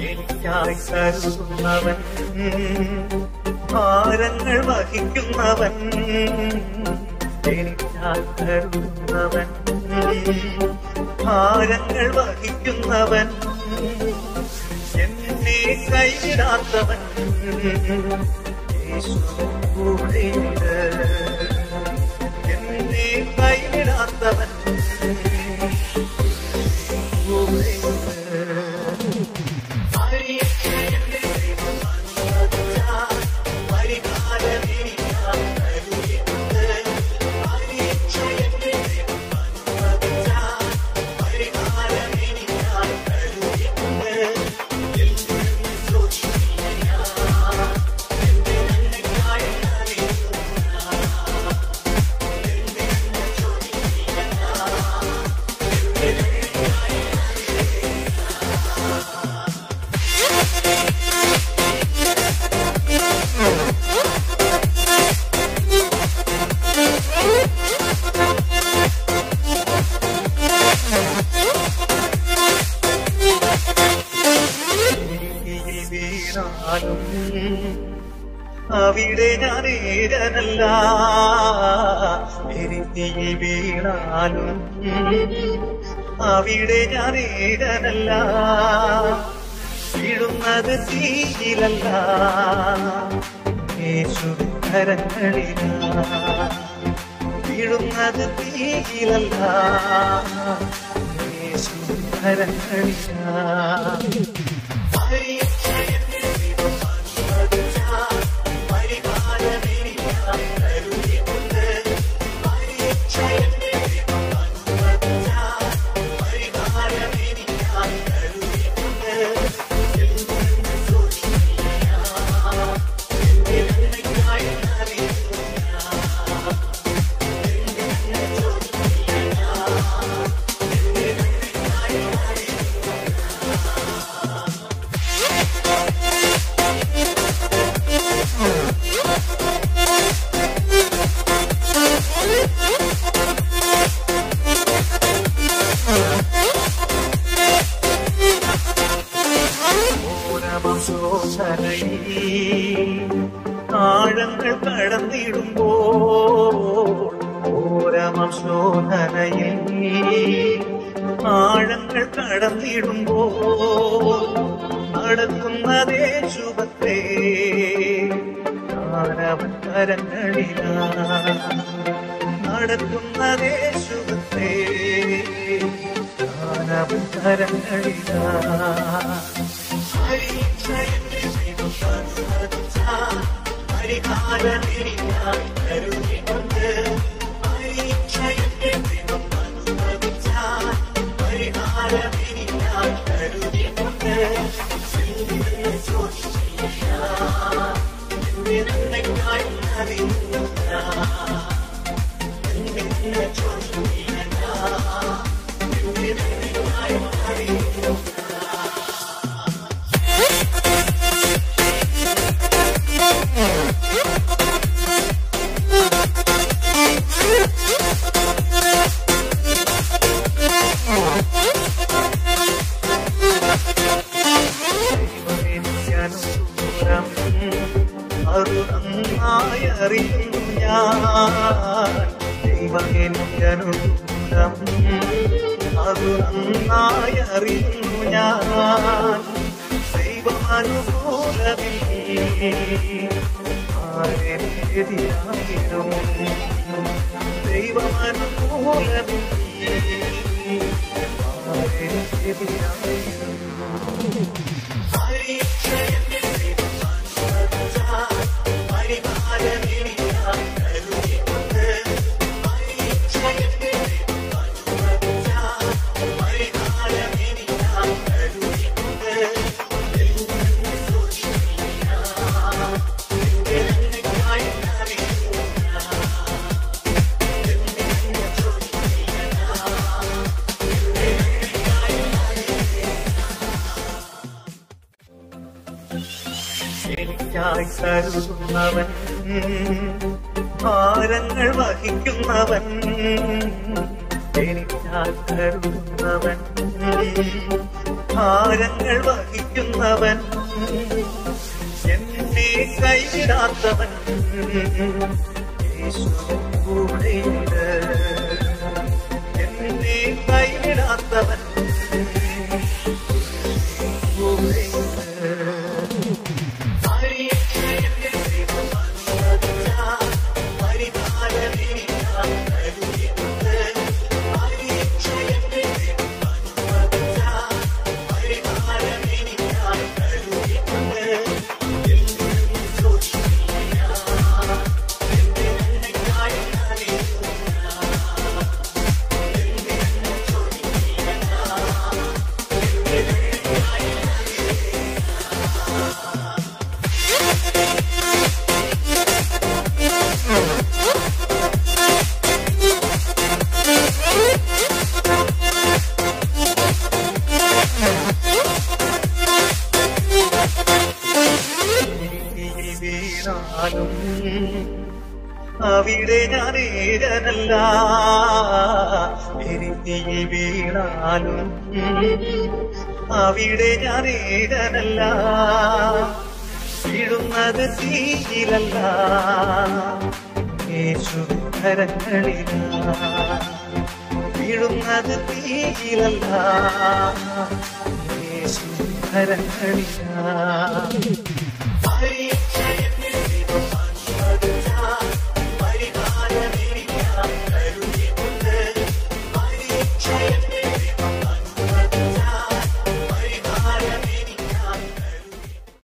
എനിക്കായി കരുതുന്നവൻ ഭാരങ്ങൾ വഹിക്കുന്നവൻ എനിക്കായി കരുതുന്നവൻ ഭാരങ്ങൾ വഹിക്കുന്നവൻ എന്നെ കൈവിടാത്തവൻ യേശു കൂടെയുണ്ട് എന്നെ കൈവിടാത്തവൻ കൂടെയുണ്ട് ഭൂമിയിൽ വീണാലും അവിടെ ഞാൻ ഏകനല്ല എരിത്തിയിൽ വീണാലും അവിടെ ഞാൻ ഏകനല്ല വീഴുന്നത് തീയിലല്ല യേശു കരങ്ങളില വീഴുന്നത് തീയിലല്ല യേശു കരങ്ങളില ആഴങ്ങൾ കടന്നിടുമ്പോൾ ഓരമം ശോധനയിൽ ആഴങ്ങൾ കടന്നിടുമ്പോൾ നടക്കുന്നതേ ശുഭത്തെ ഞാനവൻ കരങ്ങളില നടക്കുന്നതേ ശുഭത്തെ ഞാനവൻ കരങ്ങളില ദൈവമെനിക്കനുകൂലം അത് നന്നായി അറിയുന്നു ഞാൻ ദൈവമെനിക്കനുകൂലം അത് നന്നായി അറിയുന്നു ഞാൻ ദൈവാനുകൂലമില്ലേ ആരെതിരായിരും ദൈവമനുകൂലമില്ലേ ആരെതിരായിരും എനിക്കായി കരുതുന്നവൻ ഭാരങ്ങൾ വഹിക്കുന്നവൻ എനിക്കായി കരുതുന്നവൻ ഭാരങ്ങൾ വഹിക്കുന്നവൻ എന്നെ കൈവിടാത്തവൻ യേശു കൂടെയുണ്ട് എന്നെ കൈവിടാത്തവൻ കൂടെയുണ്ട് വീണാലും അവിടെ ഞാൻ ഏകനല്ല എരിഞ്ഞിൽ വീണാലും അവിടെ ഞാൻ ഏകനല്ല വീഴുന്നത് തീയിലല്ല യേശു കരങ്ങളില വീഴുന്നത് തീയിലല്ല യേശു കരങ്ങളില പരീക്ഷ